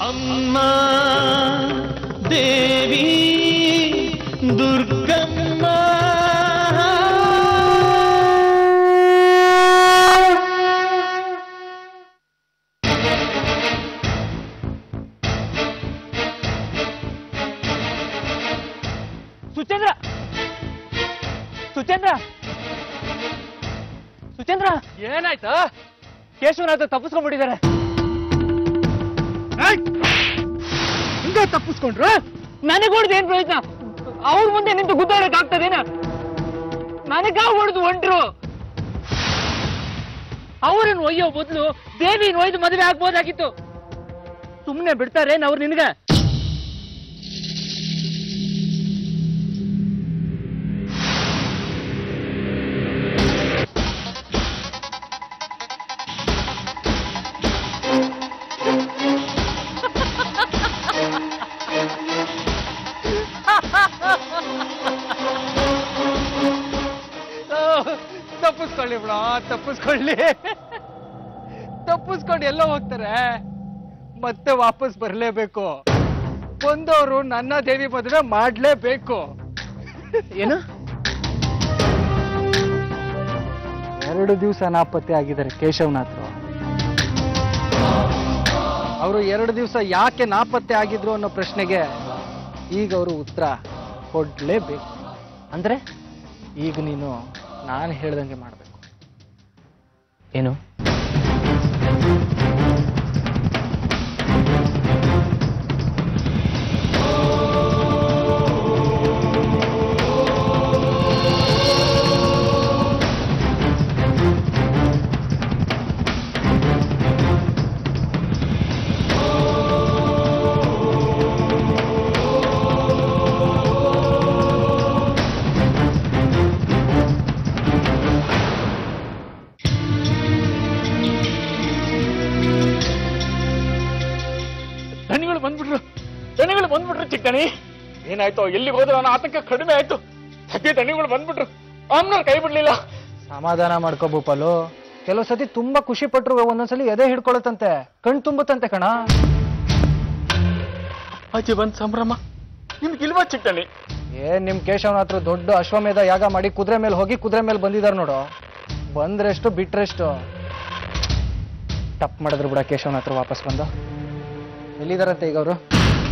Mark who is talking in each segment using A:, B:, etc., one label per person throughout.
A: ಅಮ್ಮ ದೇವಿ ದುರ್ಗಮ್ಮ
B: ಸುಚೇಂದ್ರ ಸುಚೇಂದ್ರ ಸುಚೇಂದ್ರ ಏನಾಯ್ತು ಕೇಶವನಾಥ ತಪ್ಪಿಸ್ಕೊಂಡ್ಬಿಟ್ಟಿದ್ದಾರೆ ಹಿಂಗೆ ತಪ್ಪಿಸ್ಕೊಂಡ್ರು ನನಗೆ ಹೊಡೆದು ಏನ್ ಪ್ರಯೋಜನ ಅವ್ರ ಮುಂದೆ ನಿಂತು ಗುದ್ದಾಡಕ್ ಆಗ್ತದೇನ ನನಗ ಹೊಡೆದು ಹೊಂಟ್ರು ಅವ್ರನ್ನ ಒಯ್ಯೋ ಬದಲು ದೇವಿನ ಒಯ್ದು ಮದುವೆ ಆಗ್ಬೋದಾಗಿತ್ತು ಸುಮ್ಮನೆ ಬಿಡ್ತಾರೇನ್ ಅವ್ರು ನಿನ್ಗ ತಪ್ಪಿಸ್ಕೊಳ್ಳಿ ಬಿಡ ತಪ್ಪಿಸ್ಕೊಳ್ಳಿ ತಪ್ಪಿಸ್ಕೊಂಡು ಎಲ್ಲೋ ಹೋಗ್ತಾರೆ ಮತ್ತೆ ವಾಪಸ್ ಬರಲೇಬೇಕು ಬಂದವರು ನನ್ನ ದೇವಿ ಮದುವೆ ಮಾಡ್ಲೇಬೇಕು ಏನು ಎರಡು ದಿವಸ ನಾಪತ್ತೆ ಆಗಿದ್ದಾರೆ ಕೇಶವನಾಥ್ರು ಅವರು ಎರಡು ದಿವಸ ಯಾಕೆ ನಾಪತ್ತೆ ಆಗಿದ್ರು ಅನ್ನೋ ಪ್ರಶ್ನೆಗೆ ಈಗ ಅವರು ಉತ್ತರ ಕೊಡ್ಲೇಬೇಕು ಅಂದ್ರೆ ಈಗ ನೀನು ನಾನು ಹೇಳ್ದಂಗೆ ಮಾಡಬೇಕು ಏನು ದಣಿಗಳು ಬಂದ್ಬಿಟ್ರು ದಣಿಗಳು ಬಂದ್ಬಿಟ್ರು ಚಿಕ್ಕಣಿ ಏನಾಯ್ತು ಎಲ್ಲಿಗೆ ಹೋದ್ರು ಅನ್ನೋ ಆತಂಕ ಕಡಿಮೆ ಆಯ್ತು ಸದ್ಯ ದಣಿಗಳು ಬಂದ್ಬಿಟ್ರು ಅಮ್ಮನವ್ರು ಕೈ ಬಿಡ್ಲಿಲ್ಲ
C: ಸಮಾಧಾನ ಮಾಡ್ಕೋ ಭೂಪಾಲು ಕೆಲವು ಸತಿ ತುಂಬಾ ಖುಷಿ ಪಟ್ರು ಒಂದೊಂದ್ಸಲಿ ಎದೆ ಹಿಡ್ಕೊಳತ್ತಂತೆ ಕಣ್ ತುಂಬುತ್ತಂತೆ ಕಣ
B: ಅಜ್ಜಿ ಬಂದ್ ಸಂಭ್ರಮ ನಿಮ್ಗೆ ಇಲ್ವಾ ಚಿಕ್ಕಣಿ
C: ಏನ್ ನಿಮ್ ಕೇಶವನಾಥ್ರು ದೊಡ್ಡ ಅಶ್ವಮೇಧ ಯಾಗ ಮಾಡಿ ಕುದುರೆ ಮೇಲೆ ಹೋಗಿ ಕುದುರೆ ಮೇಲೆ ಬಂದಿದಾರ ನೋಡು ಬಂದ್ರೆಷ್ಟು ಬಿಟ್ರೆಷ್ಟು ತಪ್ಪು ಮಾಡಿದ್ರು ಬಿಡ ಕೇಶವನಾಥ್ರು ವಾಪಸ್ ಬಂದು ಎಲ್ಲಿದಾರಂತೆ ಈಗ ಅವರು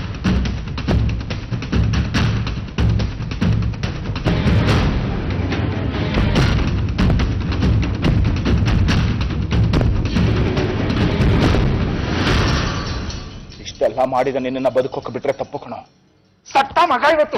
D: ಇಷ್ಟೆಲ್ಲ ಮಾಡಿದ ನಿನ್ನ ಬದುಕೋಕೆ ಬಿಟ್ರೆ ತಪ್ಪು ಕಣೋ ಸತ್ತ ಮಗ ಇವತ್ತು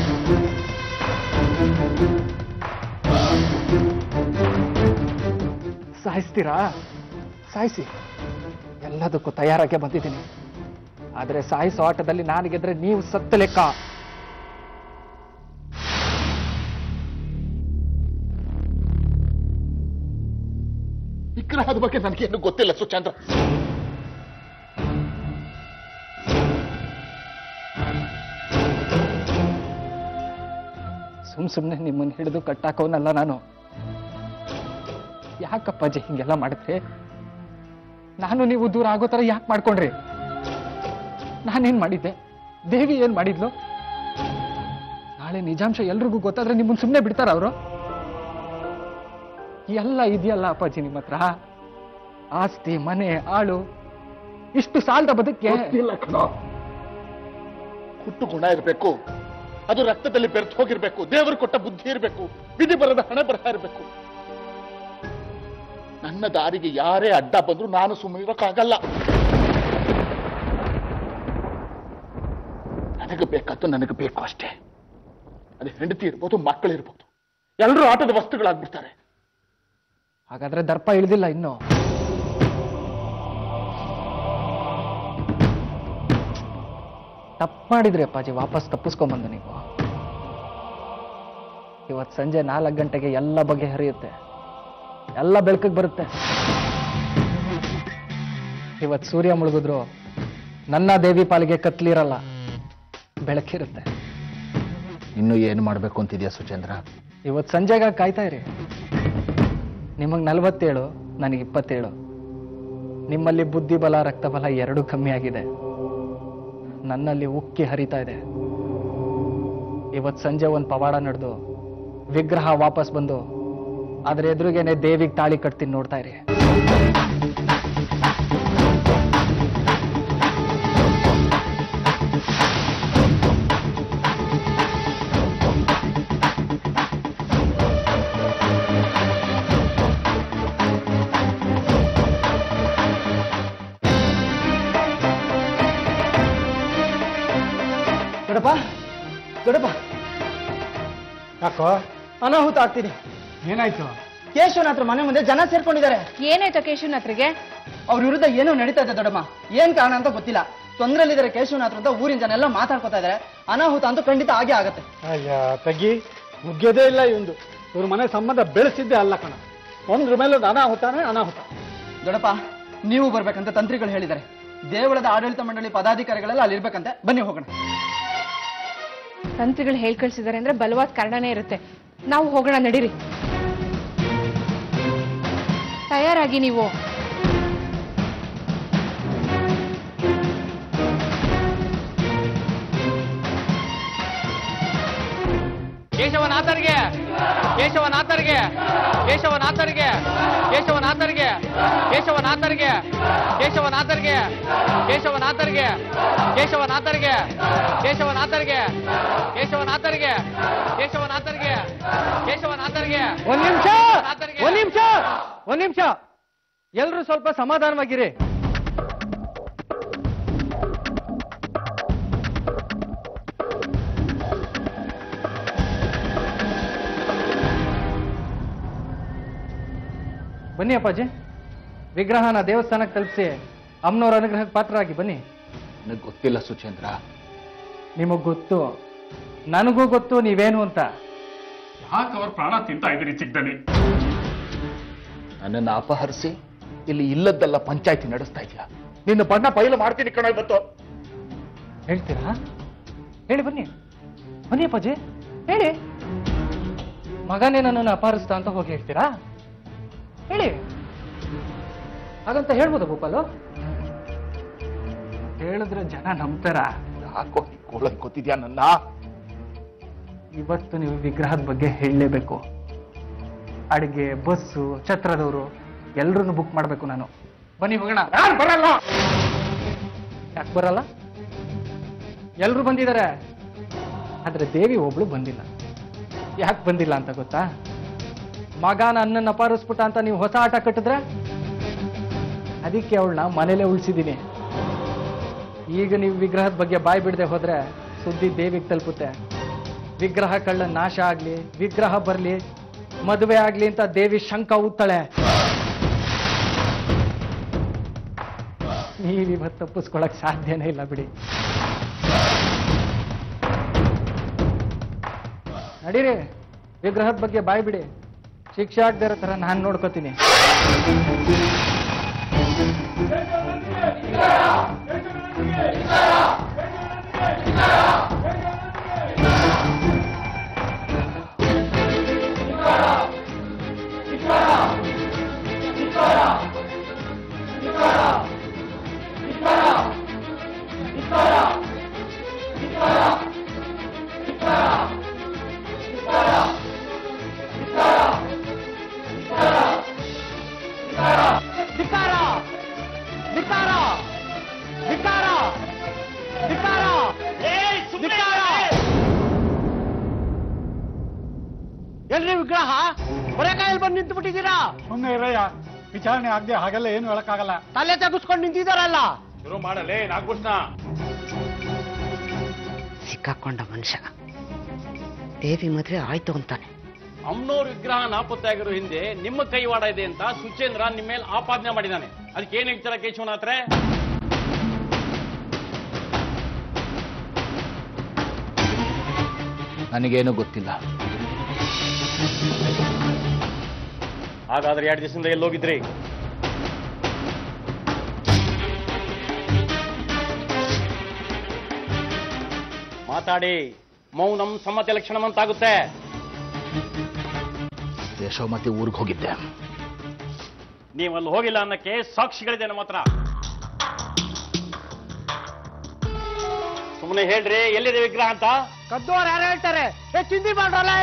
C: ಸಾಯಿಸ್ತೀರಾ ಸಾಯಿಸಿ ಎಲ್ಲದಕ್ಕೂ ತಯಾರಾಗೆ ಬಂದಿದ್ದೀನಿ ಆದ್ರೆ ಸಾಯಿಸೋ ಆಟದಲ್ಲಿ ನಾನು ಗೆದ್ರೆ ನೀವು ಸತ್ತ ಲೆಕ್ಕ
D: ವಿಗ್ರಹದ ಬಗ್ಗೆ ನನಗೇನು ಗೊತ್ತಿಲ್ಲ ಸುಚಂದ್ರ
C: ಸುಮ್ ಸುಮ್ನೆ ನಿಮ್ಮನ್ನ ಹಿಡಿದು ಕಟ್ಟಾಕೋನಲ್ಲ ನಾನು ಯಾಕಪ್ಪಾಜಿ ಹಿಂಗೆಲ್ಲ ಮಾಡಿದ್ರಿ ನಾನು ನೀವು ದೂರ ಆಗೋ ಥರ ಯಾಕೆ ಮಾಡ್ಕೊಂಡ್ರಿ ನಾನೇನ್ ಮಾಡಿದ್ದೆ ದೇವಿ ಏನ್ ಮಾಡಿದ್ಲು ನಾಳೆ ನಿಜಾಂಶ ಎಲ್ರಿಗೂ ಗೊತ್ತಾದ್ರೆ ನಿಮ್ಮನ್ನ ಸುಮ್ಮನೆ ಬಿಡ್ತಾರ ಅವರು ಎಲ್ಲ ಇದೆಯಲ್ಲ ಅಪ್ಪಾಜಿ ನಿಮ್ಮ ಹತ್ರ ಆಸ್ತಿ ಮನೆ ಆಳು ಇಷ್ಟು ಸಾಲದ ಬದುಕ್ಕೆ
D: ಗೊತ್ತಿಲ್ಲ ಕಣೋ ಹುಟ್ಟು ಗುಣ ಇರಬೇಕು ಅದು ರಕ್ತದಲ್ಲಿ ಬೆರೆತು ಹೋಗಿರ್ಬೇಕು ದೇವರು ಕೊಟ್ಟ ಬುದ್ಧಿ ಇರಬೇಕು ವಿಧಿ ಬರದ ಹಣೆ ಬರಹ ಇರಬೇಕು ನನ್ನ ದಾರಿಗೆ ಯಾರೇ ಅಡ್ಡ ಬಂದ್ರು ನಾನು ಸುಮ್ಮನಿರೋಕ್ಕಾಗಲ್ಲ ನನಗೆ ಬೇಕಾದ್ದು ನನಗೆ ಬೇಕು ಅಷ್ಟೇ ಅದು ಹೆಂಡತಿ ಇರ್ಬೋದು ಮಕ್ಕಳಿರ್ಬೋದು ಎಲ್ಲರೂ ಆಟದ ವಸ್ತುಗಳಾಗ್ಬಿಡ್ತಾರೆ
C: ಹಾಗಾದ್ರೆ ದರ್ಪ ಇಳಿದಿಲ್ಲ ಇನ್ನು ತಪ್ಪು ಮಾಡಿದ್ರಿ ಅಪ್ಪಾಜಿ ವಾಪಸ್ ತಪ್ಪಿಸ್ಕೊಂಬಂದು ನೀವು ಇವತ್ತು ಸಂಜೆ ನಾಲ್ಕು ಗಂಟೆಗೆ ಎಲ್ಲ ಬಗೆ ಹರಿಯುತ್ತೆ ಎಲ್ಲ ಬೆಳಕಿಗೆ ಬರುತ್ತೆ ಇವತ್ತು ಸೂರ್ಯ ಮುಳುಗಿದ್ರು ನನ್ನ ದೇವಿ ಪಾಲಿಗೆ ಕತ್ಲಿರಲ್ಲ ಬೆಳಕಿರುತ್ತೆ
D: ಇನ್ನು ಏನು ಮಾಡ್ಬೇಕು ಅಂತಿದ್ಯಾ ಸುಚೇಂದ್ರ
C: ಇವತ್ತು ಸಂಜೆಗ ಕಾಯ್ತಾ ಇರಿ ನಿಮಗೆ ನಲವತ್ತೇಳು ನನಗೆ ಇಪ್ಪತ್ತೇಳು ನಿಮ್ಮಲ್ಲಿ ಬುದ್ಧಿ ಬಲ ರಕ್ತ ಬಲ ಎರಡೂ ಕಮ್ಮಿ ಆಗಿದೆ
B: ನನ್ನಲ್ಲಿ ಉಕ್ಕಿ ಹರಿತಾ ಇದೆ ಇವತ್ತು ಸಂಜೆ ಒಂದು ಪವಾಡ ನಡೆದು ವಿಗ್ರಹ ವಾಪಸ್ ಬಂದು ಅದ್ರ ಎದುರಿಗೇನೆ ದೇವಿಗೆ ತಾಳಿ ಕಟ್ತೀನಿ ನೋಡ್ತಾ ಇರಿ ದೊಡ್ಡಪ್ಪ ದೊಡ್ಡಪ್ಪ
A: ಯಾಕೋ
B: ಅನಾಹುತ ಆಗ್ತಿದೆ
A: ಏನಾಯ್ತು
B: ಕೇಶವನಾಥ್ರ ಮನೆ ಮುಂದೆ ಜನ ಸೇರ್ಕೊಂಡಿದ್ದಾರೆ
E: ಏನಾಯ್ತು ಕೇಶವನಾಥ್ರಿಗೆ
B: ಅವ್ರ ವಿರುದ್ಧ ಏನೋ ನಡೀತಾ ಇದೆ ದೊಡ್ಡಮ್ಮ ಏನ್ ಕಾರಣ ಅಂತ ಗೊತ್ತಿಲ್ಲ ತೊಂದ್ರೆಲಿದ್ದಾರೆ ಕೇಶವನಾಥ್ರ ಅಂತ ಊರಿನ ಜನ ಎಲ್ಲ ಮಾತಾಡ್ಕೊತಾ ಇದಾರೆ ಅನಾಹುತ ಅಂತೂ ಖಂಡಿತ ಆಗೇ ಆಗತ್ತೆ
A: ಅಯ್ಯ ತಗಿ ಮುಗ್ಯೋದೇ ಇಲ್ಲ ಇವಂದು ಇವ್ರ ಮನೆ ಸಂಬಂಧ ಬೆಳೆಸಿದ್ದೆ ಅಲ್ಲ ಕಣ ಒಂದ್ರ ಮೇಲೆ ಒಂದು ಅನಾಹುತಾನೆ ಅನಾಹುತ
B: ದೊಡ್ಡಪ್ಪ ನೀವು ಬರ್ಬೇಕಂತ ತಂತ್ರಿಗಳು ಹೇಳಿದ್ದಾರೆ ದೇವಳದ ಆಡಳಿತ ಮಂಡಳಿ ಪದಾಧಿಕಾರಿಗಳೆಲ್ಲ ಅಲ್ಲಿ ಇರ್ಬೇಕಂತೆ ಬನ್ನಿ ಹೋಗೋಣ
E: ತಂತ್ರಿಗಳು ಹೇಳ್ ಕಳ್ಸಿದ್ದಾರೆ ಅಂದ್ರೆ ಬಲವಾದ ಕಾರಣನೇ ಇರುತ್ತೆ ನಾವು ಹೋಗೋಣ ನಡೀರಿ ತಯಾರಾಗಿ ನೀವು
C: ಕೇಶವನಾಥರಿಗೆ ಕೇಶವನಾಥರಿಗೆ ಕೇಶವನಾಥರಿಗೆ ಕೇಶವನಾಥರಿಗೆ ಕೇಶವನಾಥರಿಗೆ ಕೇಶವನಾಥರಿಗೆ ಕೇಶವನಾಥರಿಗೆ ಕೇಶವನಾಥರಿಗೆ ಕೇಶವನಾಥರಿಗೆ ಕೇಶವನಾಥರಿಗೆ ಕೇಶವನಾಥರಿಗೆ ಕೇಶವನಾಥರಿಗೆ
B: ಒಂದ್ ನಿಮಿಷ
C: ನಾಥರಿಗೆ.
B: ಒಂದ್ ನಿಮಿಷ ಒಂದ್ ನಿಮಿಷ ಎಲ್ರು ಸ್ವಲ್ಪ ಸಮಾಧಾನವಾಗಿರಿ ಬನ್ನಿ ಅಪ್ಪಾಜಿ ವಿಗ್ರಹನ ದೇವಸ್ಥಾನಕ್ಕೆ ತಲುಪಿಸಿ ಅಮ್ಮನವ್ರ ಅನುಗ್ರಹಕ್ಕೆ ಪಾತ್ರರಾಗಿ ಬನ್ನಿ
D: ನನಗೆ ಗೊತ್ತಿಲ್ಲ ಸುಚೇಂದ್ರ
B: ನಿಮಗ್ ಗೊತ್ತು ನನಗೂ ಗೊತ್ತು ನೀವೇನು ಅಂತ
F: ಯಾಕೆ ಅವ್ರ ಪ್ರಾಣ ತಿಂತಾ ಇದ್ದೀರಿ ಚಿಕ್ಕದಲ್ಲಿ
D: ನನ್ನನ್ನು ಅಪಹರಿಸಿ ಇಲ್ಲಿ ಇಲ್ಲದ್ದೆಲ್ಲ ಪಂಚಾಯತಿ ನಡೆಸ್ತಾ ಇದೆಯಾ ನಿನ್ನ ಬಣ್ಣ ಬಯಲು ಮಾಡ್ತೀನಿ ಕಣ ಇವತ್ತು
B: ಹೇಳ್ತೀರಾ ಹೇಳಿ ಬನ್ನಿ ಬನ್ನಿ ಅಪ್ಪಾಜಿ ಹೇಳಿ ಮಗನೇ ನನ್ನನ್ನು ಅಪಹರಿಸ್ತಾ ಅಂತ ಹೋಗಿ ಹೇಳ್ತೀರಾ ಹೇಳಿ ಹಾಗಂತ ಹೇಳ್ಬೋದ ಭೂಪಾಲು ಹೇಳಿದ್ರೆ ಜನ ನಂಬ್ತಾರ
D: ಯಾಕೋ ನೀ ಕೋಳನ್ ಗೊತ್ತಿದ್ಯಾ ನನ್ನ
B: ಇವತ್ತು ನೀವು ವಿಗ್ರಹದ ಬಗ್ಗೆ ಹೇಳಲೇಬೇಕು ಅಡಿಗೆ ಬಸ್ಸು ಛತ್ರದವರು ಎಲ್ರನ್ನು ಬುಕ್ ಮಾಡಬೇಕು ನಾನು ಬನ್ನಿ ಹೋಗೋಣ
D: ನಾನ್ ಬರಲ್ಲ
B: ಯಾಕೆ ಬರಲ್ಲ ಎಲ್ರು ಬಂದಿದ್ದಾರೆ ಆದ್ರೆ ದೇವಿ ಒಬ್ಳು ಬಂದಿಲ್ಲ ಯಾಕೆ ಬಂದಿಲ್ಲ ಅಂತ ಗೊತ್ತಾ ಮಗನ ಅಣ್ಣನ ಅಪಾರಿಸ್ಬಿಟ್ಟ ಅಂತ ನೀವು ಹೊಸ ಆಟ ಕಟ್ಟಿದ್ರೆ ಅದಕ್ಕೆ ಅವಳನ್ನ ಮನೇಲೆ ಉಳಿಸಿದ್ದೀನಿ ಈಗ ನೀವು ವಿಗ್ರಹದ ಬಗ್ಗೆ ಬಾಯಿ ಬಿಡದೆ ಹೋದ್ರೆ ಸುದ್ದಿ ದೇವಿಗೆ ತಲುಪುತ್ತೆ ವಿಗ್ರಹ ಕಳ್ಳ ನಾಶ ಆಗ್ಲಿ ವಿಗ್ರಹ ಬರ್ಲಿ ಮದುವೆ ಆಗ್ಲಿ ಅಂತ ದೇವಿ ಶಂಕ ಊದ್ತಾಳೆ ನೀವಿವತ್ತು ತಪ್ಪಿಸ್ಕೊಳಕ್ ಸಾಧ್ಯನೇ ಇಲ್ಲ ಬಿಡಿ ನಡೀರಿ ವಿಗ್ರಹದ ಬಗ್ಗೆ ಬಾಯ್ ಬಿಡಿ ಶಿಕ್ಷೆ ಆಗದೆ ಇರೋ ಥರ ನಾನು ನೋಡ್ಕೋತೀನಿ ಧಿಕ್ಕಾರ ಧಿಕ್ಕಾರ ಧಿಕ್ಕಾರ ಧಿಕ್ಕಾರ ಧಿಕ್ಕಾರ ಎಲ್ರಿ ವಿಗ್ರಹ ಹೊರೆಕಾಯಲ್ಲಿ ಬಂದು ನಿಂತು ಬಿಟ್ಟಿದ್ದೀರಾ
A: ಸುಮ್ಮನೆ ಇರಯ್ಯ ವಿಚಾರಣೆ ಆಗದೆ ಹಾಗೆಲ್ಲ ಏನು ಹೇಳಕ್ಕಾಗಲ್ಲ
B: ತಲೆ ತಗ್ಗಿಸ್ಕೊಂಡು ನಿಂತಿದ್ದಾರಲ್ಲ
F: ಶುರು ಮಾಡಲೇ ನಾಗಭೂಷಣ
G: ಸಿಕ್ಕಾಕೊಂಡ ಮನುಷ್ಯ ದೇವಿ ಮದುವೆ ಆಯ್ತು ಅಂತಾನೆ
H: ಅಮ್ನೋರ್ ವಿಗ್ರಹ ನಾಪತ್ತೆ ಆಗಿರೋ ಹಿಂದೆ ನಿಮ್ಮ ಕೈವಾಡ ಇದೆ ಅಂತ ಸುಚೇಂದ್ರ ನಿಮ್ಮ ಮೇಲೆ ಆಪಾದನೆ ಮಾಡಿದ್ದಾನೆ ಅದಕ್ಕೆ ಏನ್ ಹೇಳ್ತೀರಾ ಕೇಶವನಾಥ್ರೆ
D: ನನಗೇನು ಗೊತ್ತಿಲ್ಲ
H: ಹಾಗಾದ್ರೆ ಎರಡು ದಿವಸದಿಂದ ಎಲ್ಲೋಗಿದ್ರಿ ಮಾತಾಡಿ ಮೌನಂ ಸಮ್ಮತಿ ಲಕ್ಷಣಂ ಅಂತಾಗುತ್ತೆ
D: ಯಶೋಮತಿ ಊರಿಗೆ ಹೋಗಿದ್ದೆ
H: ನೀವು ಅಲ್ಲಿ ಹೋಗಿಲ್ಲ ಅನ್ನಕ್ಕೆ ಸಾಕ್ಷಿಗಳಿದೆ ನಮ್ಮ ಹತ್ರ ಸುಮ್ಮನೆ ಹೇಳ್ರಿ ಎಲ್ಲಿದೆ ವಿಗ್ರಹ ಅಂತ
B: ಕದ್ದೋರು ಯಾರು ಹೇಳ್ತಾರೆ ಏ ಚಿಂದಿ ಮಾಡ್ರಲ್ಲ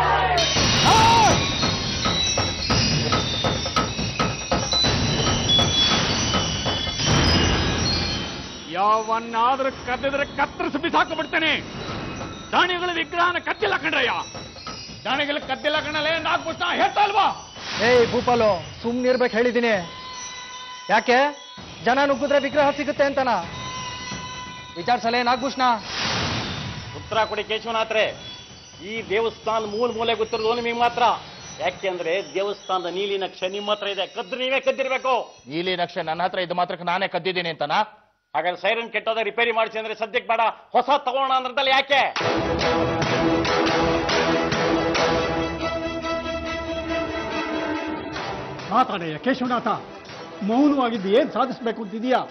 F: ಯಾವನ್ನಾದ್ರೂ ಕದ್ದಿದ್ರೆ ಕತ್ತರಿಸಿ ಬಿಸಾಕೊಂಡ್ಬಿಡ್ತೇನೆ ದಾಣಿಗಳ ವಿಗ್ರಹನ ಕದ್ದಿಲ್ಲ ಕಣ್ರಯ್ಯ ದಾಣಿಗಳ ಕದ್ದಿಲ್ಲ ಕಣ್ಣಲ್ಲೇ ನಾಗ್ಬಿಟ್ಟ ಹೇಳ್ತಾ ಅಲ್ವಾ
B: ಏಯ್ ಭೂಪಾಲು ಸುಮ್ನಿರ್ಬೇಕು ಹೇಳಿದ್ದೀನಿ ಯಾಕೆ ಜನ ನುಗ್ಗಿದ್ರೆ ವಿಗ್ರಹ ಸಿಗುತ್ತೆ ಅಂತನಾ ವಿಚಾರ್ಸಲೇ ನಾಗಭೂಷಣ
H: ಉತ್ತರ ಕೊಡಿ ಕೇಶವನಾಥ್ರೆ ಈ ದೇವಸ್ಥಾನ ಮೂಲ ಮೂಲೆ ಗೊತ್ತಿರೋದು ನಿಮಗೆ ಮಾತ್ರ ಯಾಕೆಂದ್ರೆ ದೇವಸ್ಥಾನದ ನೀಲಿ ನಕ್ಷೆ ನಿಮ್ಮ ಹತ್ರ ಇದೆ ಕದ್ದು ನೀವೇ ಕದ್ದಿರ್ಬೇಕು
D: ನೀಲಿ ನಕ್ಷೆ ನನ್ನ ಹತ್ರ ಇದು ಮಾತ್ರಕ್ಕೆ ನಾನೇ ಕದ್ದಿದ್ದೀನಿ ಅಂತನಾ
H: ಹಾಗಾದ್ರೆ ಸೈರನ್ ಕೆಟ್ಟೋದ ರಿಪೇರಿ ಮಾಡಿಸಿ ಅಂದ್ರೆ ಸದ್ಯಕ್ಕೆ ಬೇಡ ಹೊಸ ತಗೋಣ ಅಂದ್ರದಲ್ಲಿ ಯಾಕೆ
A: ಮಾತಾಡಯ್ಯ ಕೇಶವನಾಥ ಮೌನವಾಗಿದ್ದು ಏನ್ ಸಾಧಿಸ್ಬೇಕು ಅಂತಿದೀಯಾ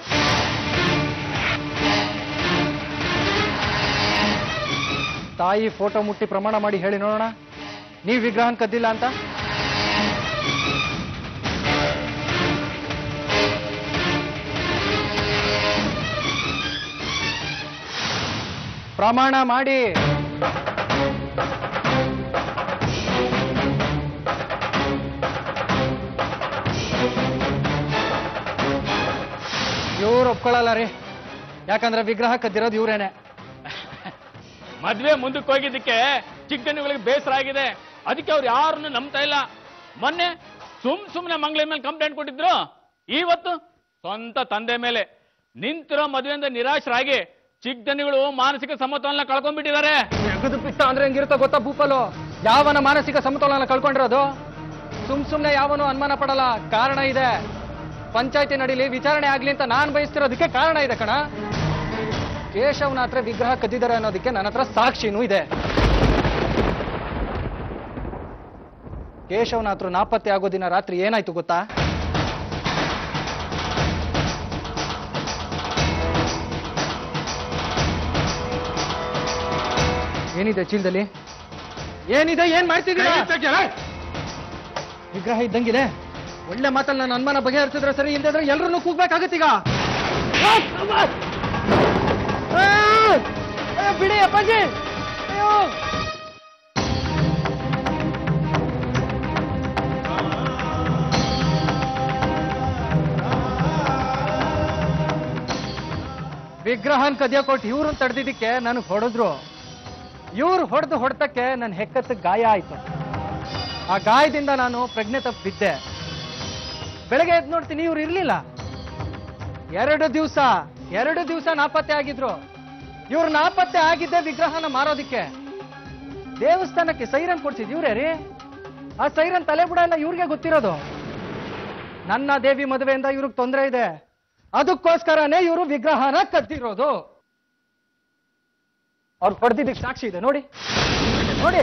B: ತಾಯಿ ಫೋಟೋ ಮುಟ್ಟಿ ಪ್ರಮಾಣ ಮಾಡಿ ಹೇಳಿ ನೋಡೋಣ ನೀವು ವಿಗ್ರಹನ ಕದ್ದಿಲ್ಲ ಅಂತ ಪ್ರಮಾಣ ಮಾಡಿ ಇವ್ರು ಒಪ್ಕೊಳ್ಳಲ್ಲ ರೀ ಯಾಕಂದ್ರೆ ವಿಗ್ರಹ ಕದ್ದಿರೋದು ಇವ್ರೇನೆ
F: ಮದ್ವೆ ಮುಂದಕ್ಕೆ ಹೋಗಿದ್ದಕ್ಕೆ ಚಿಕ್ಕನಿಗಳಿಗೆ ಬೇಸರ ಆಗಿದೆ ಅದಕ್ಕೆ ಅವ್ರು ಯಾರನ್ನು ನಂಬ್ತಾ ಇಲ್ಲ ಮೊನ್ನೆ ಸುಮ್ ಸುಮ್ನೆ ಮಂಗಳ ಮೇಲೆ ಕಂಪ್ಲೇಂಟ್ ಕೊಟ್ಟಿದ್ರು ಇವತ್ತು ಸ್ವಂತ ತಂದೆ ಮೇಲೆ ನಿಂತಿರೋ ಮದುವೆಯಿಂದ ನಿರಾಶರಾಗಿ ಚಿಕ್ಕದನಿಗಳು ಮಾನಸಿಕ ಸಮತೋಲನ ಕಳ್ಕೊಂಡ್ಬಿಟ್ಟಿದ್ದಾರೆ
B: ತೆಗೆದು ಬಿಟ್ಟ ಅಂದ್ರೆ ಹೆಂಗಿರುತ್ತೋ ಗೊತ್ತಾ ಭೂಪಾಲು ಯಾವನ ಮಾನಸಿಕ ಸಮತೋಲನ ಕಳ್ಕೊಂಡಿರೋದು ಸುಮ್ ಸುಮ್ನೆ ಯಾವನು ಅನುಮಾನ ಪಡಲ್ಲ ಕಾರಣ ಇದೆ ಪಂಚಾಯತಿ ನಡೀಲಿ ವಿಚಾರಣೆ ಆಗ್ಲಿ ಅಂತ ನಾನ್ ಬಯಸ್ತಿರೋದಕ್ಕೆ ಕಾರಣ ಇದೆ ಕಣ ಕೇಶವನ ಹತ್ರ ವಿಗ್ರಹ ಕದ್ದಿದ್ದಾರೆ ಅನ್ನೋದಕ್ಕೆ ನನ್ನ ಹತ್ರ ಸಾಕ್ಷಿನೂ ಇದೆ ಕೇಶವನ ಹತ್ರ ನಾಪತ್ತೆ ಆಗೋ ದಿನ ರಾತ್ರಿ ಏನಾಯ್ತು ಗೊತ್ತಾ ಏನಿದೆ ಚೀಲದಲ್ಲಿ ಏನಿದೆ ಏನ್ ಮಾಡ್ತಿದ್ದೀರಾ ವಿಗ್ರಹ ಇದ್ದಂಗಿದೆ ಒಳ್ಳೆ ಮಾತಲ್ಲಿ ನನ್ನ ಅನುಮಾನ ಬಗೆಹರಿಸಿದ್ರೆ ಸರಿ ಇಲ್ದಿದ್ರೆ ಎಲ್ರನ್ನೂ ಕೂಗ್ಬೇಕಾಗತ್ತೀಗ ಆ! ಏ, ಬಿಡಿ ಅಪ್ಪಾಜಿ ಅಯ್ಯೋ ವಿಗ್ರಹನ್ ಕದಿಯ ಕೊಟ್ಟು ಇವ್ರನ್ನ ತಡೆದಿದ್ದಕ್ಕೆ ನನಗೆ ಹೊಡೆದ್ರು ಇವ್ರು ಹೊಡೆದು ಹೊಡೆತಕ್ಕೆ ನನ್ನ ಹೆಕ್ಕತ್ತು ಗಾಯ ಆಯ್ತು ಆ ಗಾಯದಿಂದ ನಾನು ಪ್ರಜ್ಞೆ ತಪ್ಪಿ ಬಿದ್ದೆ ಬೆಳಗ್ಗೆ ಎದ್ದು ನೋಡ್ತೀನಿ ಇವ್ರು ಇರ್ಲಿಲ್ಲ ಎರಡು ದಿವಸ ಎರಡು ದಿವಸ ನಾಪತ್ತೆ ಆಗಿದ್ರು ಇವ್ರು ನಾಪತ್ತೆ ಆಗಿದ್ದೆ ವಿಗ್ರಹನ ಮಾರೋದಿಕ್ಕೆ ದೇವಸ್ಥಾನಕ್ಕೆ ಸೈರನ್ ಕೊಡ್ಸಿದ್ ಇವ್ರೇ ರೀ ಆ ಸೈರನ್ ತಲೆ ಬುಡ ಎಲ್ಲ ಇವ್ರಿಗೆ ಗೊತ್ತಿರೋದು ನನ್ನ ದೇವಿ ಮದುವೆಯಿಂದ ಇವ್ರಿಗೆ ತೊಂದರೆ ಇದೆ ಅದಕ್ಕೋಸ್ಕರನೇ ಇವರು ವಿಗ್ರಹನ ಕದ್ದಿರೋದು ಅವ್ರು ಪಡೆದಿದ್ದಕ್ಕೆ ಸಾಕ್ಷಿ ಇದೆ ನೋಡಿ ನೋಡಿ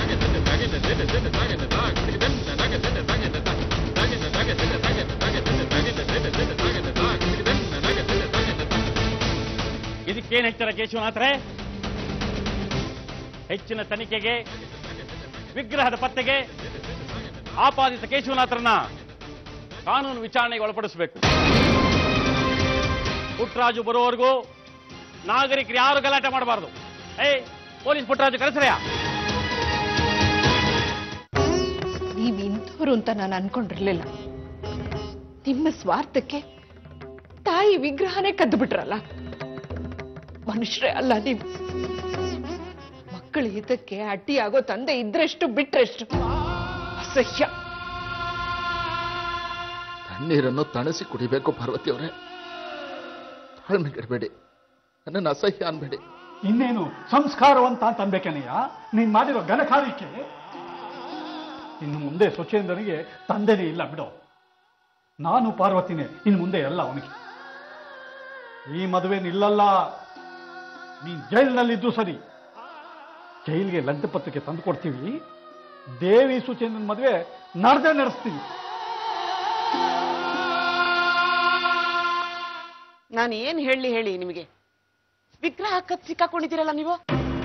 H: ಇದಕ್ಕೇನ್ ಹೇಳ್ತಾರೆ ಕೇಶವನಾಥ್ರೆ ಹೆಚ್ಚಿನ ತನಿಖೆಗೆ ವಿಗ್ರಹದ ಪತ್ತೆಗೆ ಆಪಾದಿತ ಕೇಶವನಾಥರನ್ನ ಕಾನೂನು ವಿಚಾರಣೆಗೆ ಒಳಪಡಿಸಬೇಕು ಪುಟ್ಟರಾಜು ಬರುವವರೆಗೂ ನಾಗರಿಕರು ಯಾರು ಗಲಾಟೆ ಮಾಡಬಾರದು ಏಯ್ ಪೊಲೀಸ್ ಪುಟ್ಟರಾಜು ಕರೆಸ್ರಯ್ಯ
E: ನೀವ್ ಇಂಥವ್ರು ಅಂತ ನಾನು ಅನ್ಕೊಂಡಿರ್ಲಿಲ್ಲ ನಿಮ್ಮ ಸ್ವಾರ್ಥಕ್ಕೆ ತಾಯಿ ವಿಗ್ರಹನೇ ಕದ್ದು ಬಿಟ್ರಲ್ಲ ಮನುಷ್ಯರೇ ಅಲ್ಲ ನೀವು ಮಕ್ಕಳ ಹಿತಕ್ಕೆ ಅಡ್ಡಿಯಾಗೋ ತಂದೆ ಇದ್ರೆಷ್ಟು ಬಿಟ್ರೆಷ್ಟು ಅಸಹ್ಯ
D: ತಣ್ಣೀರನ್ನು ತಣಿಸಿ ಕುಡಿಬೇಕು ಪಾರ್ವತಿ ಅವರೇ ತಾಳ್ಮೆಗೆಡಬೇಡಿ ನನ್ನನ್ನು ಅಸಹ್ಯ ಅನ್ಬೇಡಿ
A: ಇನ್ನೇನು ಸಂಸ್ಕಾರವಂತ ಅಂತ ಅನ್ಬೇಕೇನಯ್ಯ ನೀನ್ ಮಾಡಿರೋ ಘನಕಾರ್ಯಕ್ಕೆ ಇನ್ನು ಮುಂದೆ ಸುಚೇಂದ್ರನಿಗೆ ತಂದೆನೇ ಇಲ್ಲ ಬಿಡು ನಾನು ಪಾರ್ವತಿನೇ ಇನ್ನು ಮುಂದೆ ಎಲ್ಲ ಅವನಿಗೆ ಈ ಮದುವೆ ನಿಲ್ಲಲ್ಲ ನೀನ್ ಜೈಲಿನಲ್ಲಿದ್ದು ಸರಿ ಜೈಲಿಗೆ ಲಂಚ ಪತ್ರಿಕೆ ತಂದು ಕೊಡ್ತೀವಿ ದೇವಿ ಸುಚೇಂದ್ರನ ಮದುವೆ ನಡೆದೇ ನಡೆಸ್ತೀವಿ
G: ನಾನು ಏನ್ ಹೇಳಿ ಹೇಳಿ ನಿಮಗೆ ವಿಗ್ರಹ ಕತ್ ಸಿಕ್ಕಾಕೊಂಡಿದ್ದೀರಲ್ಲ ನೀವು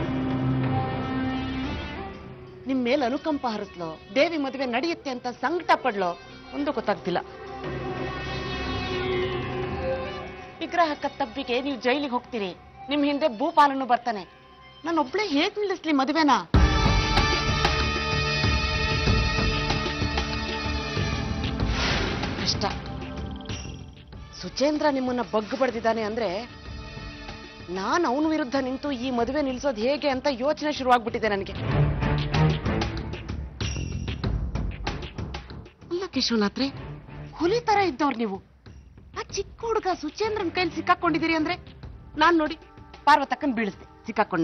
G: ನಿಮ್ ಮೇಲೆ ಅನುಕಂಪ ಹರಿಸ್ಲೋ ದೇವಿ ಮದುವೆ ನಡೆಯುತ್ತೆ ಅಂತ ಸಂಕಟ ಪಡ್ಲೋ ಒಂದು ಗೊತ್ತಾಗ್ತಿಲ್ಲ ವಿಗ್ರಹ ಕತ್ತಬ್ಬಿಗೆ ನೀವು ಜೈಲಿಗೆ ಹೋಗ್ತೀರಿ ನಿಮ್ ಹಿಂದೆ ಭೂಪಾಲನು ಬರ್ತಾನೆ ನಾನೊಬ್ಳೆ ಹೇಗ್ ನಿಲ್ಲಿಸ್ಲಿ ಮದುವೆನ ಕಷ್ಟ ಸುಚೇಂದ್ರ ನಿಮ್ಮನ್ನ ಬಗ್ಗು ಬಡ್ದಿದ್ದಾನೆ ಅಂದ್ರೆ ನಾನು ಅವನ ವಿರುದ್ಧ ನಿಂತು ಈ ಮದುವೆ ನಿಲ್ಸೋದು ಹೇಗೆ ಅಂತ ಯೋಚನೆ ಶುರುವಾಗ್ಬಿಟ್ಟಿದೆ ನನಗೆ ಅಲ್ಲ ಕೇಶವನಾಥ್ರೆ ಹುಲಿ ತರ ಇದ್ದವ್ರು ನೀವು ಆ ಚಿಕ್ಕ ಹುಡುಗ ಸುಚೇಂದ್ರನ್ ಕೈಲಿ ಸಿಕ್ಕಾಕೊಂಡಿದ್ದೀರಿ ಅಂದ್ರೆ ನಾನ್ ನೋಡಿ ಪಾರ್ವತಕ್ಕನ್ ಬೀಳಿಸ್ದೆ ಸಿಕ್ಕಾಕೊಂಡ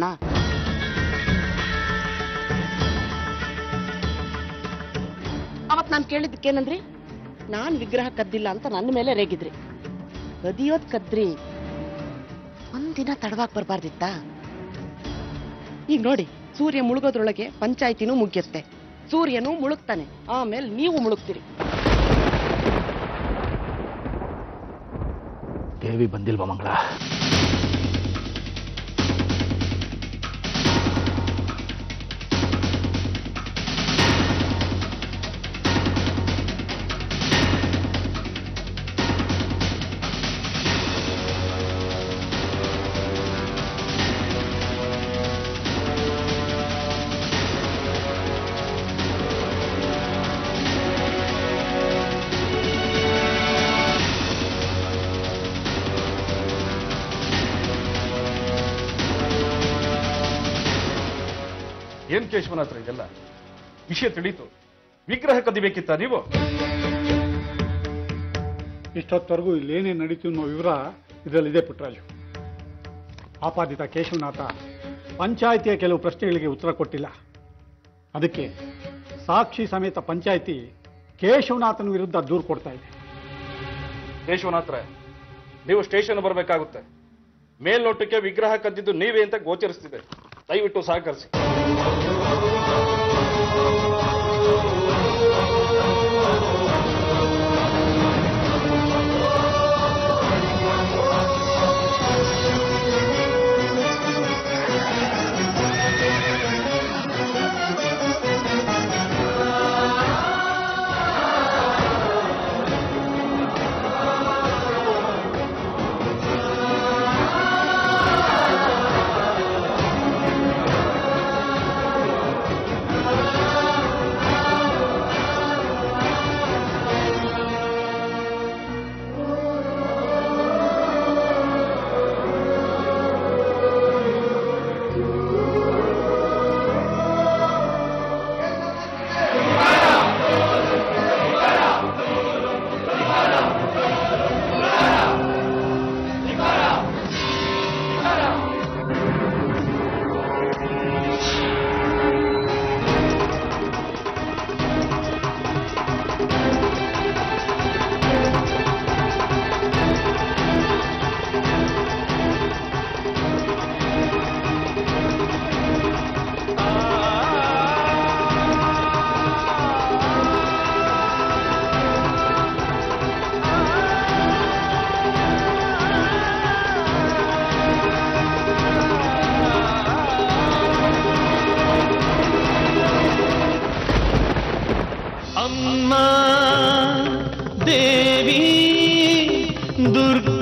G: ಅವತ್ ನಾನು ಕೇಳಿದ್ದಕ್ಕೇನಂದ್ರಿ ನಾನ್ ವಿಗ್ರಹ ಕದ್ದಿಲ್ಲ ಅಂತ ನನ್ನ ಮೇಲೆ ರೇಗಿದ್ರಿ ಕದಿಯೋದ್ ಕದ್ರಿ ಒಂದಿನ ತಡವಾಗಿ ಬರ್ಬಾರ್ದಿತ್ತಾ ಈಗ ನೋಡಿ ಸೂರ್ಯ ಮುಳುಗೋದ್ರೊಳಗೆ ಪಂಚಾಯತಿನೂ ಮುಗಿಯುತ್ತೆ ಸೂರ್ಯನು ಮುಳುಗ್ತಾನೆ ಆಮೇಲೆ ನೀವು ಮುಳುಗ್ತೀರಿ
A: ದೇವಿ ಬಂದಿಲ್ವಾ ಮಂಗಳ
I: ಏನ್ ಕೇಶವನಾಥ್ರ ಇದೆಲ್ಲ ವಿಷಯ ತಿಳಿತು ವಿಗ್ರಹ ಕದಿಬೇಕಿತ್ತ ನೀವು
A: ಇಷ್ಟೊತ್ತವರೆಗೂ ಇಲ್ಲೇನೇ ನಡೀತು ಅನ್ನೋ ವಿವರ ಇದರಲ್ಲಿದೆ ಪುಟ್ಟರಾಜು ಆಪಾದಿತ ಕೇಶವನಾಥ ಪಂಚಾಯಿತಿಯ ಕೆಲವು ಪ್ರಶ್ನೆಗಳಿಗೆ ಉತ್ತರ ಕೊಟ್ಟಿಲ್ಲ ಅದಕ್ಕೆ ಸಾಕ್ಷಿ ಸಮೇತ ಪಂಚಾಯಿತಿ ಕೇಶವನಾಥನ ವಿರುದ್ಧ ದೂರು ಕೊಡ್ತಾ ಇದೆ
I: ಕೇಶವನಾಥ್ರೆ ನೀವು ಸ್ಟೇಷನ್ ಬರಬೇಕಾಗುತ್ತೆ ಮೇಲ್ನೋಟಕ್ಕೆ ವಿಗ್ರಹ ಕದ್ದಿದ್ದು ನೀವೇ ಅಂತ ಗೋಚರಿಸ್ತಿದೆ ದಯವಿಟ್ಟು ಸಹಕರಿಸಿ
J: ಅಮ್ಮ ದೇವಿ ದುರ್ಗ